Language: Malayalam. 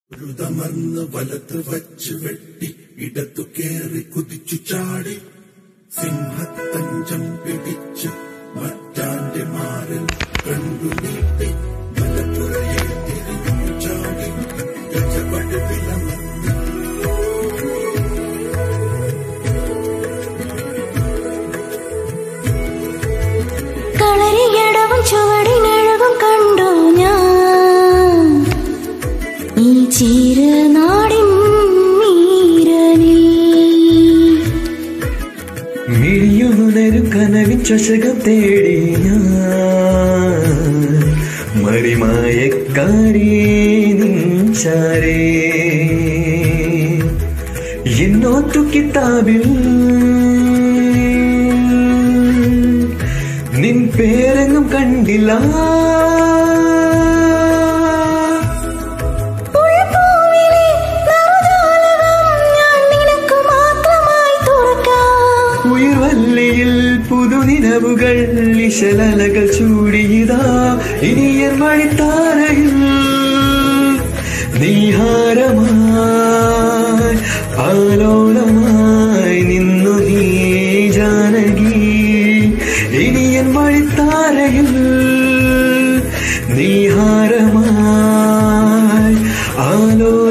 രുതമർന്ന് വലത്ത് വച്ച് വെട്ടി ഇടത്തു കേറി കുതിച്ചു ചാടി സിംഹത്തഞ്ചം പിടിച്ച് മറ്റാന്റെ മാറിൽ കണ്ടു നീട്ടി മലപ്പുഴയെ തിരിഞ്ഞു ചാടി ഗജപട് വിലമർത്തി കളരിയടവും ചുവടിനഴകും കണ്ടു ഞാൻ ഈ ചീരനാടിൻ നീരനിൽ മിഴിയുണരും കനവിൻ ചഷകം തേടി ഞാൻ മറിമായക്കാരി നിൻചാരേ എന്നോത്തു കിതാബിൽ നിൻ പേരെങ്ങും കണ്ടില്ല പുഴപ്പൂവിലെ നറുജാലകം ഞാൻ നിനക്കു മാത്രമായി തുറക്കാം ഉയർവല്ലിയിൽ പുതുനിലവുകൾ ഇശലലകൾ ചൂടിയതാ ഇനിയൻ മണിത്താരയിൽ നീഹാരമായി ആലോലമായി നിന്നു നീ ജാനകി ഇനിയൻ മണിത്താരയിൽ നീഹാരമായി ആലോല